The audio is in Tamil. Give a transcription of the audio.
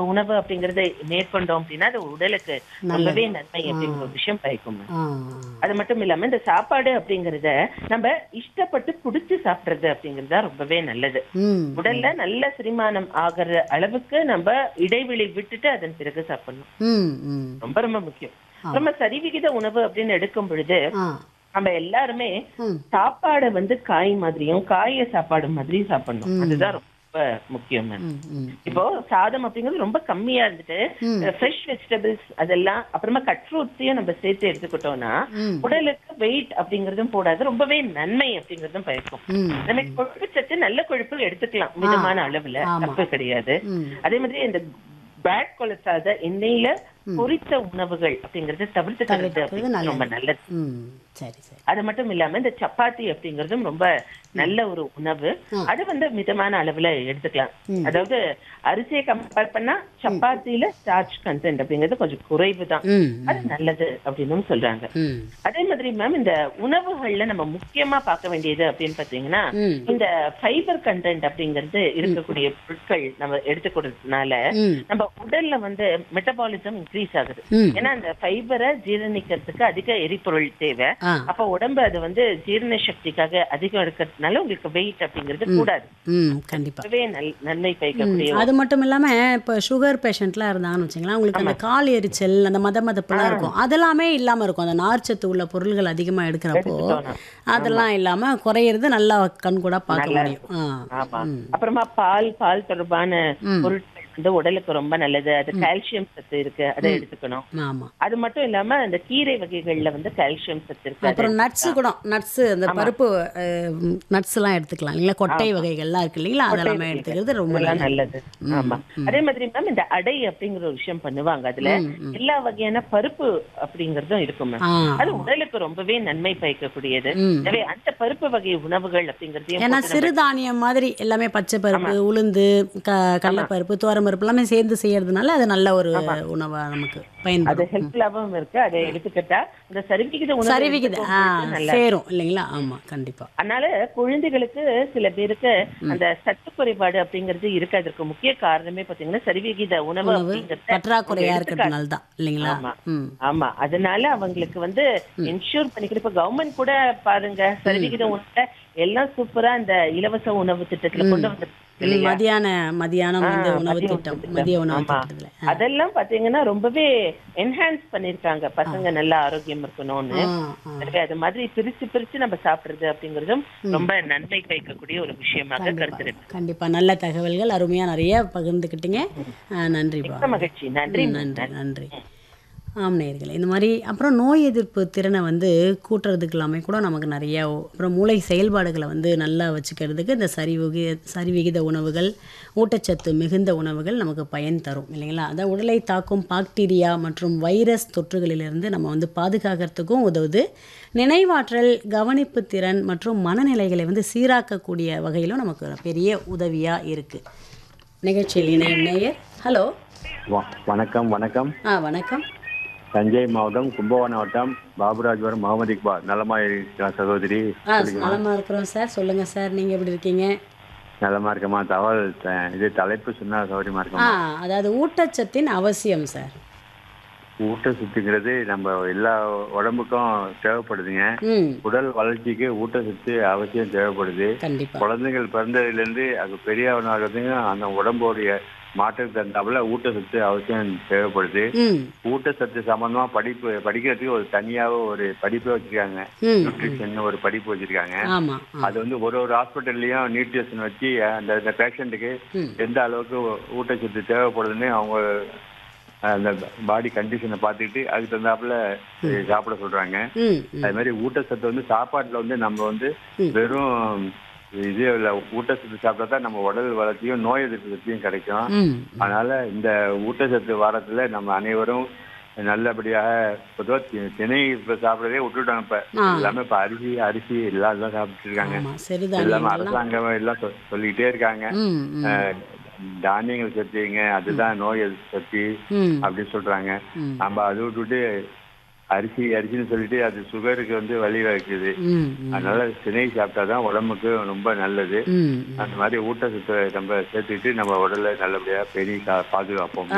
உணவு அப்படிங்கறத மேற்கொண்டோம் அப்படின்னா அது உடலுக்கு ரொம்பவே நன்மை அப்படிங்கிற ஒரு விஷயம் பயக்கும் ஆ அது மட்டும் இல்லாம இந்த சாப்பாடு அப்படிங்கறத நம்ம இஷ்டப்பட்டு புடிச்சு சாப்பிடுறது அப்படிங்கறது தான் ரொம்பவே நல்லது ம் உடல்ல நல்ல செரிமானம் ஆகிற அளவுக்கு நம்ம இடைவெளி விட்டுட்டு அதன் பிறகு சாப்பிடணும் ம் ம் ரொம்ப ரொம்ப முக்கியம் ரொம்ப சரிவிகித உணவு அப்படின்னு எடுக்கும் பொழுது ஆ நம்ம எல்லாருமே ம் சாப்பாடை வந்து காய் மாதிரியும் காய சாப்பாடு மாதிரியும் சாப்பிடணும் அதுதான் ரொம்ப முக்கியம் ma'am. ம் ம் இப்போ சாதம் அப்படிங்கிறது ரொம்ப கம்மியா இருந்துட்டு ஃப்ரெஷ் வெஜிடபிள்ஸ் அதெல்லாம் அப்புறமா கட் ஃப்ரூட்ஸையும் நம்ம சேர்த்து எடுத்துக்கிட்டோம்னா ம். உடலுக்கு வெயிட் அப்படிங்கறதும் போடாது ரொம்பவே நன்மை அப்படிங்கறதும் பயக்கும் ம் நம்ம கொழுப்பு சத்து நல்ல கொழுப்பு எடுத்துக்கலாம் மிதமான அளவுல ஆமா. தப்பு கிடையாது ம் அதே மாதிரி இந்த பேட் கொலஸ்ட்ரால் எண்ணெயில பொரித்த உணவுகள் அப்படிங்கறது தவிர்த்துக்கிறது தவிர்க்கிறது அப்படிங்கிறது ரொம்ப நல்லது ம் சரி சரி அது மட்டும் இல்லாம இந்த சப்பாத்தி அப்படிங்கறதும் ரொம்ப நல்ல ஒரு உணவு அது வந்து மிதமான அளவுல எடுத்துக்கலாம் அதாவது அரிசியை கம்பேர் பண்ணா சப்பாத்தில ஸ்டார்ச் கண்டென்ட் அப்படிங்கிறது கொஞ்சம் குறைவு தான் ம் அது நல்லது அப்படின்னு சொல்றாங்க ம் அதே மாதிரி மேம் இந்த உணவுகள்ல நம்ம முக்கியமா பார்க்க வேண்டியது அப்படின்னு பாத்தீங்கன்னா ம் இந்த ஃபைபர் கண்டென்ட் அப்படிங்கிறது இருக்கக்கூடிய பொருட்கள் நம்ம எடுத்துக்கிறதுனால ம் நம்ம உடல்ல வந்து மெட்டபாலிசம் இன்க்ரீஸ் ஆகுது ம் ஏன்னா அந்த ஃபைபரை ஜீரணிக்கிறதுக்கு அதிக எரிபொருள் தேவை ஆ அப்ப உடம்பு அது வந்து ஜீரண சக்திக்காக அதிகம் எடுக்கிறதுனால உங்களுக்கு வெயிட் அப்படிங்கிறது கூடாது ம் கண்டிப்பா அதுவே நல் நன்மை பயக்கக்கூடிய அது மட்டும் இல்லாம இப்போ சுகர் பேஷண்ட்லாம் இருந்தாங்கன்னு வச்சுங்களேன் அவங்களுக்கு அந்த கால் எரிச்சல் அந்த மத மதப்பெல்லாம் இருக்கும் அதெல்லாமே இல்லாம இருக்கும் அந்த நார்ச்சத்து உள்ள பொருள்கள் அதிகமா எடுக்கிறப்போ அதெல்லாம் இல்லாம குறையிறது நல்லா கண் கூட பார்க்க முடியும் ஆ ஆமா அப்புறமா பால் பால் தொடர்பான பொருட்கள் வந்து உடலுக்கு ரொம்ப நல்லது அது கால்சியம் சத்து இருக்கு அதை எடுத்துக்கணும் ஆமா அது மட்டும் இல்லாம அந்த கீரை வகைகள்ல வந்து கால்சியம் சத்து இருக்கு அது அப்புறம் நட்ஸ் கூட நட்ஸ் அந்த பருப்பு நட்ஸ் எல்லாம் எடுத்துக்கலாம் இல்லைங்களா கொட்டை வகைகள்லாம் இருக்கு இல்லைங்களா அதெல்லாமே எடுத்துக்கிறது ரொம்ப அதெல்லாம் நல்லது நல்லது ஆமா அதே மாதிரி மேம் இந்த அடை அப்படிங்கிற ஒரு விஷயம் பண்ணுவாங்க அதுல எல்லா வகையான பருப்பு அப்படிங்கறதும் இருக்கும் மேம் ஆ அது உடலுக்கு ரொம்பவே நன்மை பயக்கக்கூடியது ம். எனவே அந்த பருப்பு வகை உணவுகள் அப்படிங்கறதையும் ஏன்னா சிறுதானியம் மாதிரி எல்லாமே பச்சை பருப்பு உளுந்து க கடலைப்பருப்பு துவரம்பருப்பு எல்லாமே சேர்ந்து செய்யறதுனால அது நல்ல ஒரு உணவா நமக்கு அது பயன்படும் ஹெல்ப்ஃபுல்லாவும் இருக்கு அதை எடுத்துக்கிட்டா இந்த சரிவிகித உணவு சரிவிகித ஆ எடுத்துக்கும் பொழுது சேரும் இல்லைங்களா ஆமா கண்டிப்பா அதனால குழந்தைகளுக்கு சில பேருக்கு அந்த சத்து குறைபாடு அப்படிங்கிறது இருக்கு அதற்கு முக்கிய காரணமே பாத்தீங்கன்னா சரிவிகித உணவு அப்படிங்கறத பற்றாக்குறையா அவங்க இருக்கிறதுனால தான் இல்லைங்களா ஆமா. ம் ஆமா அதனால அவங்களுக்கு வந்து இன்ஷூர் பண்ணிக்கிட்டு இப்ப கவர்மெண்ட் கூட பாருங்க சரிவிகித உணவுல எல்லாம் சூப்பரா இந்த இலவச உணவு திட்டத்துல கொண்டு வந்து ம், மதியான மதியானம் வந்து உணவு மதிய திட்டம் உணவு மதிய உணவு ஆமா. திட்டத்துல அதெல்லாம் பாத்தீங்கன்னா ரொம்பவே என்ஹான்ஸ் பண்ணிருக்காங்க பசங்க நல்லா ஆரோக்கியம் இருக்கணும்னு ஆ, ஆ. எனவே அது மாதிரி பிரிச்சு பிரிச்சு நம்ம சாப்பிடுறது அப்படிங்கறதும் ரொம்ப நன்மை பயக்கக்கூடிய ஒரு விஷயமாக கருத்துருக்கு கண்டிப்பா நல்ல தகவல்கள் அருமையா நிறைய பகிர்ந்துக்கிட்டீங்க ஆ, நன்றிப்பா மிக்க மகிழ்ச்சி நன்றி ம், நன்றி நன்றி ஆம் நேயர்களே இந்த மாதிரி அப்புறம் நோய் எதிர்ப்பு திறனை வந்து கூட்டுறதுக்கு எல்லாமே கூட நமக்கு நிறைய அப்புறம் மூளை செயல்பாடுகளை வந்து நல்லா வச்சுக்கிறதுக்கு இந்த சரிவிகி சரிவிகித உணவுகள் ஊட்டச்சத்து மிகுந்த உணவுகள் நமக்கு பயன் தரும் இல்லைங்களா அதான் உடலை தாக்கும் பாக்டீரியா மற்றும் வைரஸ் தொற்றுகளிலிருந்து நம்ம வந்து பாதுகாக்கிறதுக்கும் உதவுது நினைவாற்றல் கவனிப்பு திறன் மற்றும் மனநிலைகளை வந்து சீராக்கக்கூடிய வகையிலும் நமக்கு பெரிய உதவியாக இருக்குது நிகழ்ச்சியில் இணையம் நேயர் ஹலோ வ- வணக்கம் வணக்கம் ஆ வணக்கம் தஞ்சை மாவட்டம் கும்பகோணம் வட்டம் பாபுராஜ்வரம் முகமது இக்பால் நலமா இருக்கிற சகோதரி ஆ நலமா இருக்கிறோம் சார் சொல்லுங்க சார் நீங்க எப்படி இருக்கீங்க நலமா இருக்கமா தகவல் த- இது தலைப்பு சொன்னா சௌகரியமா ஆ இருக்குமா அதாவது ஊட்டச்சத்தின் அவசியம் சார் ஊட்டச்சத்துங்கிறது நம்ம எல்லா உடம்புக்கும் தேவைப்படுதுங்க ம் உடல் வளர்ச்சிக்கு ஊட்டச்சத்து அவசியம் தேவைப்படுது கண்டிப்பா குழந்தைகள் பிறந்ததுலேருந்து அது பெரியவனாகிறதுங்க அந்த உடம்போடைய மாற்றத்துக்கு தகுந்தாப்புல ஊட்டச்சத்து அவசியம் தேவைப்படுது ம் ஊட்டச்சத்து சம்பந்தமா படிப்பு படிக்கிறதுக்கு ஒரு தனியாக ஒரு படிப்பே வச்சிருக்காங்க ம் நியூட்ரிஷன் ஒரு படிப்பு வச்சிருக்காங்க ஆமா ஆ. அது வந்து ஒரு ஒரு ஹாஸ்பிட்டல்லையும் நியூட்ரிஷன் வச்சு அந்த அந்த பேஷண்ட்டுக்கு ம். எந்த அளவுக்கு ஊட்டச்சத்து தேவைப்படுதுன்னு அவங்க அஹ், அந்த பாடி கண்டிஷனை பார்த்துக்கிட்டு அதுக்கு தகுந்தாப்புல சாப்பிட சொல்றாங்க ம் ம். அது மாதிரி ஊட்டச்சத்து வந்து சாப்பாட்டுல வந்து நம்ம வந்து வெறும் இது இல்ல ஊட்டச்சத்து சாப்பிட்டா தான் நம்ம உடல் வளர்ச்சியும் நோய் எதிர்ப்பு சக்தியும் கிடைக்கும் ம் அதனால இந்த ஊட்டச்சத்து வாரத்துல நம்ம அனைவரும் நல்லபடியாக பொதுவாக தி- திணை இப்ப சாப்பிடறதே விட்டுட்டோம் இப்ப ஆ. எல்லாமே இப்ப அரிசி அரிசி எல்லாம் எல்லாம் சாப்பிட்டு இருக்காங்க ஆமா எல்லாமே சிறுதானியங்கள்லாம் அரசாங்கம் எல்லாம் சொ- சொல்லிக்கிட்டே இருக்காங்க ம் ம் அஹ், தானியங்கள் சத்துங்க அதுதான் நோய் எதிர்ப்பு சக்தி ம் அப்படின்னு சொல்றாங்க ம். நம்ம அதை விட்டுட்டு அரிசி அரிசின்னு சொல்லிட்டு அது சுகருக்கு வந்து வழி வகுக்குது ம் ம் அதனால திணை சாப்பிட்டாதான் உடம்புக்கு ரொம்ப நல்லது ம் அந்த மாதிரி ஊட்டச்சத்தை நம்ம சேர்த்துக்கிட்டு நம்ம உடலை நல்லபடியா பேணி கா- பாதுகாப்போம்